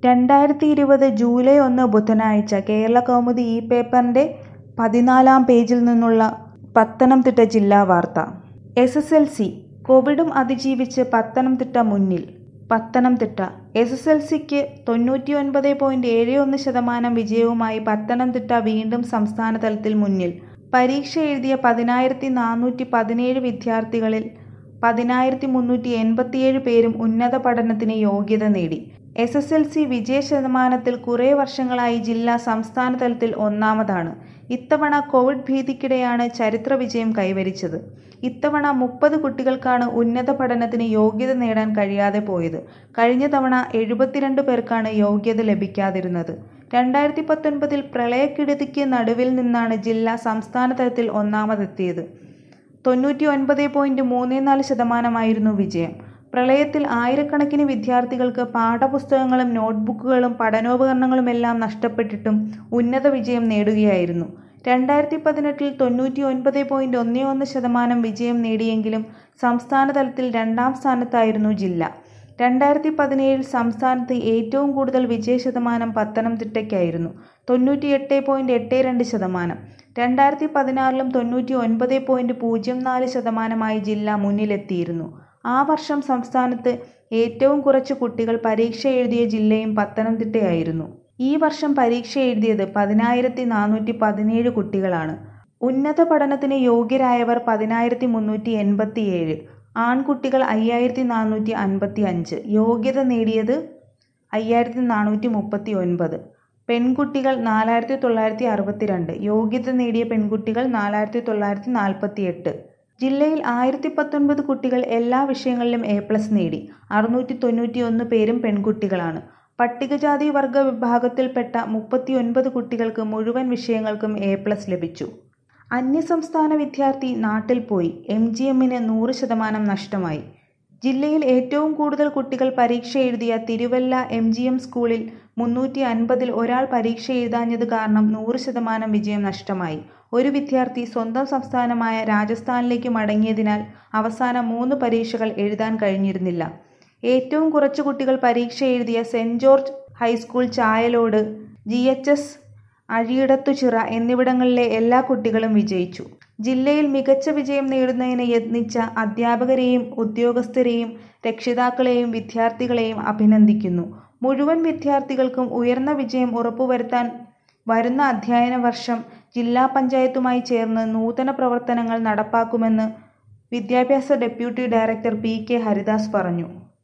രണ്ടായിരത്തി ഇരുപത് ജൂലൈ ഒന്ന് ബുധനാഴ്ച കേരളകൗമുദി ഈ പേപ്പറിന്റെ പതിനാലാം പേജിൽ നിന്നുള്ള പത്തനംതിട്ട ജില്ലാ വാർത്ത എസ് എസ് എൽ സി കോവിഡും അതിജീവിച്ച് പത്തനംതിട്ട മുന്നിൽ പത്തനംതിട്ട എസ് എസ് എൽ സിക്ക് തൊണ്ണൂറ്റിയൊൻപത് പോയിന്റ് ഏഴ് ഒന്ന് ശതമാനം വിജയവുമായി പത്തനംതിട്ട വീണ്ടും സംസ്ഥാന തലത്തിൽ മുന്നിൽ പരീക്ഷ എഴുതിയ പതിനായിരത്തി നാനൂറ്റി പതിനേഴ് വിദ്യാർത്ഥികളിൽ പതിനായിരത്തി മുന്നൂറ്റി എൺപത്തിയേഴ് പേരും ഉന്നത പഠനത്തിന് യോഗ്യത നേടി എസ് എസ് എൽ സി വിജയ ശതമാനത്തിൽ കുറേ വർഷങ്ങളായി ജില്ല സംസ്ഥാന തലത്തിൽ ഒന്നാമതാണ് ഇത്തവണ കോവിഡ് ഭീതിക്കിടെയാണ് ചരിത്ര വിജയം കൈവരിച്ചത് ഇത്തവണ മുപ്പത് കുട്ടികൾക്കാണ് ഉന്നത പഠനത്തിന് യോഗ്യത നേടാൻ കഴിയാതെ പോയത് കഴിഞ്ഞ തവണ എഴുപത്തിരണ്ട് പേർക്കാണ് യോഗ്യത ലഭിക്കാതിരുന്നത് രണ്ടായിരത്തി പത്തൊൻപതിൽ പ്രളയക്കെടുതിക്ക് നടുവിൽ നിന്നാണ് ജില്ല സംസ്ഥാന തലത്തിൽ ഒന്നാമതെത്തിയത് തൊണ്ണൂറ്റി ഒൻപത് പോയിന്റ് മൂന്ന് നാല് ശതമാനമായിരുന്നു വിജയം പ്രളയത്തിൽ ആയിരക്കണക്കിന് വിദ്യാർത്ഥികൾക്ക് പാഠപുസ്തകങ്ങളും നോട്ട്ബുക്കുകളും പഠനോപകരണങ്ങളുമെല്ലാം നഷ്ടപ്പെട്ടിട്ടും ഉന്നത വിജയം നേടുകയായിരുന്നു രണ്ടായിരത്തി പതിനെട്ടിൽ തൊണ്ണൂറ്റി ഒൻപത് പോയിന്റ് ഒന്ന് ഒന്ന് ശതമാനം വിജയം നേടിയെങ്കിലും സംസ്ഥാന തലത്തിൽ രണ്ടാം സ്ഥാനത്തായിരുന്നു ജില്ല രണ്ടായിരത്തി പതിനേഴിൽ സംസ്ഥാനത്ത് ഏറ്റവും കൂടുതൽ വിജയ ശതമാനം പത്തനംതിട്ടയ്ക്കായിരുന്നു തൊണ്ണൂറ്റിയെട്ട് പോയിന്റ് എട്ട് രണ്ട് ശതമാനം രണ്ടായിരത്തി പതിനാറിലും തൊണ്ണൂറ്റി ഒൻപത് പോയിന്റ് പൂജ്യം നാല് ശതമാനമായി ജില്ല മുന്നിലെത്തിയിരുന്നു ആ വർഷം സംസ്ഥാനത്ത് ഏറ്റവും കുറച്ച് കുട്ടികൾ പരീക്ഷ എഴുതിയ ജില്ലയും പത്തനംതിട്ടയായിരുന്നു ഈ വർഷം പരീക്ഷ എഴുതിയത് പതിനായിരത്തി നാനൂറ്റി പതിനേഴ് കുട്ടികളാണ് ഉന്നത പഠനത്തിന് യോഗ്യരായവർ പതിനായിരത്തി മുന്നൂറ്റി എൺപത്തിയേഴ് ആൺകുട്ടികൾ അയ്യായിരത്തി നാനൂറ്റി അൻപത്തി അഞ്ച് യോഗ്യത നേടിയത് അയ്യായിരത്തി നാനൂറ്റി മുപ്പത്തി ഒൻപത് പെൺകുട്ടികൾ നാലായിരത്തി തൊള്ളായിരത്തി അറുപത്തിരണ്ട് യോഗ്യത നേടിയ പെൺകുട്ടികൾ നാലായിരത്തി തൊള്ളായിരത്തി നാൽപ്പത്തി എട്ട് ജില്ലയിൽ ആയിരത്തി പത്തൊൻപത് കുട്ടികൾ എല്ലാ വിഷയങ്ങളിലും എ പ്ലസ് നേടി അറുന്നൂറ്റി തൊണ്ണൂറ്റി ഒന്ന് പേരും പെൺകുട്ടികളാണ് പട്ടികജാതി വർഗ വിഭാഗത്തിൽപ്പെട്ട മുപ്പത്തിയൊൻപത് കുട്ടികൾക്ക് മുഴുവൻ വിഷയങ്ങൾക്കും എ പ്ലസ് ലഭിച്ചു അന്യസംസ്ഥാന വിദ്യാർത്ഥി നാട്ടിൽ പോയി എം ജി എമ്മിന് നൂറ് ശതമാനം നഷ്ടമായി ജില്ലയിൽ ഏറ്റവും കൂടുതൽ കുട്ടികൾ പരീക്ഷ എഴുതിയ തിരുവല്ല എം ജി എം സ്കൂളിൽ മുന്നൂറ്റി അൻപതിൽ ഒരാൾ പരീക്ഷ എഴുതാഞ്ഞത് കാരണം നൂറ് ശതമാനം വിജയം നഷ്ടമായി ഒരു വിദ്യാർത്ഥി സ്വന്തം സംസ്ഥാനമായ രാജസ്ഥാനിലേക്ക് മടങ്ങിയതിനാൽ അവസാന മൂന്ന് പരീക്ഷകൾ എഴുതാൻ കഴിഞ്ഞിരുന്നില്ല ഏറ്റവും കുറച്ച് കുട്ടികൾ പരീക്ഷ എഴുതിയ Saint George high school Chayalode G H S Azhiyidathuchira എന്നിവിടങ്ങളിലെ എല്ലാ കുട്ടികളും വിജയിച്ചു ജില്ലയിൽ മികച്ച വിജയം നേടുന്നതിന് യത്നിച്ച അധ്യാപകരെയും ഉദ്യോഗസ്ഥരെയും രക്ഷിതാക്കളെയും വിദ്യാർത്ഥികളെയും അഭിനന്ദിക്കുന്നു മുഴുവൻ വിദ്യാർത്ഥികൾക്കും ഉയർന്ന വിജയം ഉറപ്പുവരുത്താൻ വരുന്ന അധ്യയന വർഷം ജില്ലാ പഞ്ചായത്തുമായി ചേർന്ന് നൂതന പ്രവർത്തനങ്ങൾ നടപ്പാക്കുമെന്ന് വിദ്യാഭ്യാസ deputy director P K Haridas പറഞ്ഞു